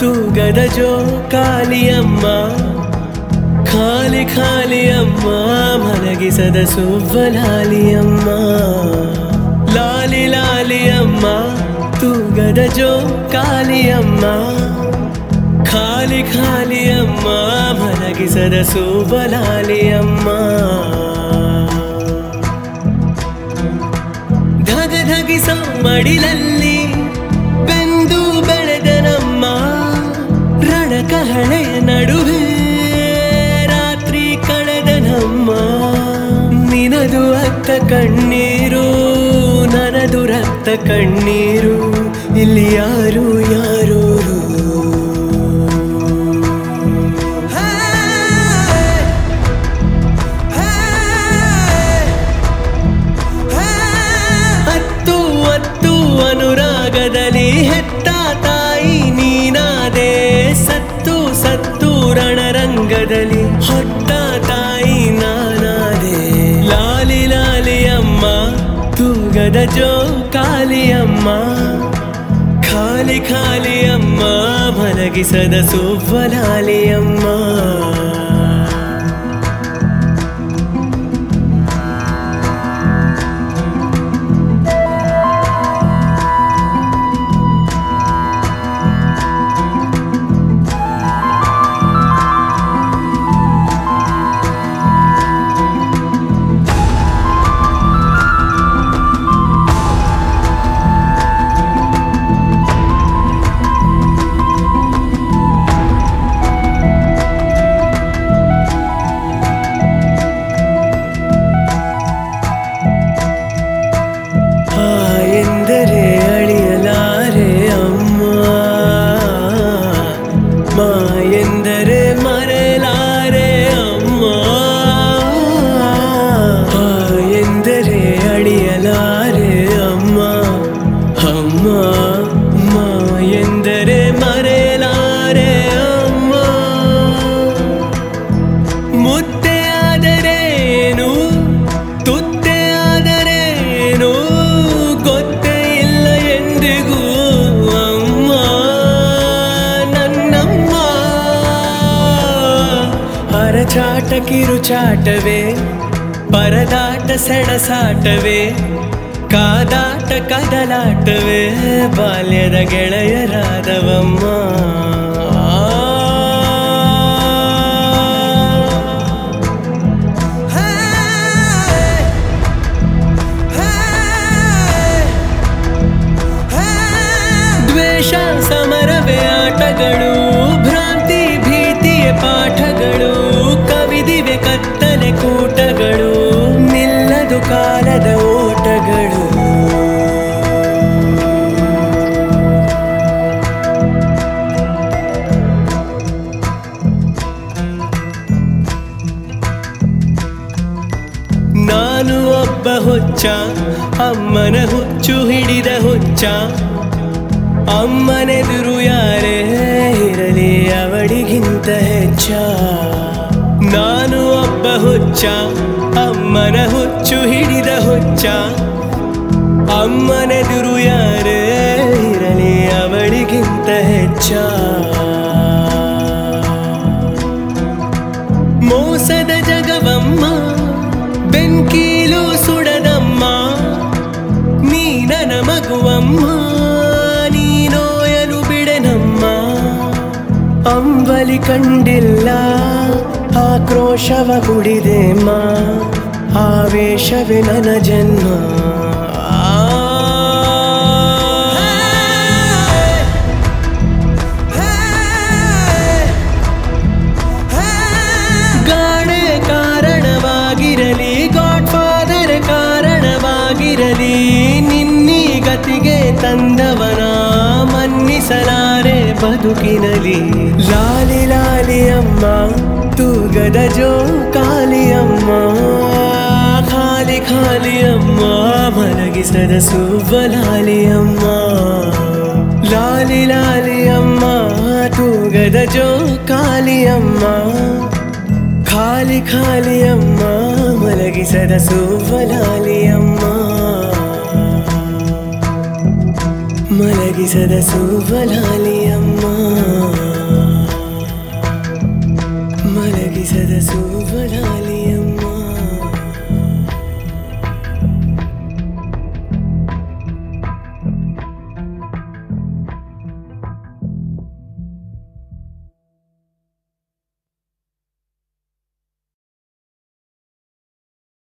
ತೂಗದ ಜೋ ಕಾಲಿಯಮ್ಮ ಖಾಲಿ ಖಾಲಿ ಅಮ್ಮ ಮಲಗಿಸದ ಸುವ್ವಲಾಲಿಯಮ್ಮ ಲಾಲಿ ಲಾಲಿ ಅಮ್ಮ ತೂಗದ ಜೋ ಕಾಲಿಯಮ್ಮ ಖಾಲಿ ಖಾಲಿ ಅಮ್ಮ ಮಲಗಿಸದ ಸುವ್ವಲಾಲಿಯಮ್ಮ ಧಗ ಧಗಿಸ ಮಡಿಲಲ್ಲಿ ಬೆಂದು ಬೆಳೆದ ನಮ್ಮ ರಣಕಹಳೆಯ ನಡುವೆ ರಾತ್ರಿ ಕಳೆದ ನಮ್ಮ ನಿನದು ಅತ್ತ ಕಣ್ಣೀರು ನನದು ರಕ್ತ ಕಣ್ಣೀರು ಇಲ್ಲಿ ಯಾರು ಯಾರು ಹತ್ತು ಹತ್ತು ಅನುರಾಗದಲ್ಲಿ ಹೆತ್ತ ತಾಯಿ ನೀನಾದೆ ಸತ್ತು ಸತ್ತು ರಣರಂಗದಲ್ಲಿ ಹೊತ್ತ ತಾಯಿ ನಾನಾದೆ ಲಾಲಿ ಲಾಲಿ ಅಮ್ಮ ತೂಗದ ಜೋ ಕಾಲಿಯಮ್ಮ ಖಾಲಿ ಖಾಲಿ ಅಮ್ಮ ಮಲಗಿಸದ ಸುವ್ವಲಾಲಿಯಮ್ಮ ಆ ಎಂದರೆ ಅಳಿಯಲಾರೆ ಅಮ್ಮ ಮಾ ಎಂದರೆ ಮರೆಯಲಾರೆ ಅಮ್ಮ ಆ ಎಂದರೆ ಅಳಿಯಲಾರೆ ಅಮ್ಮ ಅಮ್ಮ ಮಾ ಎಂದರೆ ಮರೆಯಲಾರೆ ಅಮ್ಮ ಮುದ್ದೆ ಆದರೇನು ತುತ್ತೆ ಆದರೇನು ಗೊತ್ತೇ ಇಲ್ಲ ಎಂದಿಗೂ ಅಮ್ಮ ನನ್ನಮ್ಮ ಅರಚಾಟ ಕಿರುಚಾಟವೇ ಪರದಾಟ ಸೆಣಸಾಟವೇ ಕಾದಾಟ ಕದಲಾಟವೇ ಬಾಲ್ಯದ ಗೆಳೆಯರಾದವಮ್ಮ ದ್ವೇಷ ಸಮರವೇ ಆಟಗಳು ಭ್ರಾಂತಿ ಭೀತಿಯ ಪಾಠಗಳು ಕವಿದಿವೆ ಕತ್ತಲೆ ಕೂಟಗಳು ನಿಲ್ಲದು ಕಾಲದ ಓಟಗಳು ನಾನು ಒಬ್ಬ ಹುಚ್ಚ ಅಮ್ಮನ ಹುಚ್ಚು ಹಿಡಿದ ಹುಚ್ಚ ಅಮ್ಮನೆದುರು ಯಾರೇ ಇರಲಿ ಅವಳಿಗಿಂತ ಹೆಚ್ಚ ನಾನು ಒಬ್ಬ ಹುಚ್ಚ ಅಮ್ಮನ ಹುಚ್ಚು ಹಿಡಿದ ಹುಚ್ಚ ಅಮ್ಮನೆದುರು ಯಾರೇ ಇರಲಿ ಅವಳಿಗಿಂತ ಹೆಚ್ಚ ಮೋಸದ ಜಗವಮ್ಮ ಬೆಂಕೀಲು ಸುಡದಮ್ಮ ನೀ ನನ್ನ ಮಗುವಮ್ಮ ನೀನೋಯಲು ಬಿಡೆನಮ್ಮ ಅಂಬಲಿ ಕಂಡಿಲ್ಲ ಆಕ್ರೋಶವ ಕುಡಿದೆಮ್ಮ ಆವೇಶವೇ ನನ್ನ ಜನ್ಮ ಗಾಡೆ ಕಾರಣವಾಗಿರಲಿ ಗಾಡ್ ಫಾದರ್ ಕಾರಣವಾಗಿರಲಿ ನಿನ್ನೀ ಗತಿಗೆ ತಂದವನ ಮನ್ನಿಸಲಾರೆ ಬದುಕಿನಲಿ ಲಾಲಿ ಲಾಲಿ ಅಮ್ಮ ತೂಗದ ಜೋ ಕಾಲಿಯಮ್ಮ ಖಾಲಿ ಖಾಲಿ ಅಮ್ಮ ಮಲಗಿಸದ ಸುವ್ವಲಾಲಿ ಅಮ್ಮ ಲಾಲಿ ಲಾಲಿ ಅಮ್ಮ ತೂಗದ ಜೋ ಕಾಲಿಯಮ್ಮ ಖಾಲಿ ಖಾಲಿ ಅಮ್ಮ ಮಲಗಿಸದ ಸುವ್ವಲಾಲಿ ಅಮ್ಮ ಮಲಗಿಸದ ಸುವ್ವಲಾಲಿ ಅಮ್ಮ ಸದಸು ಬಲಾಲಿ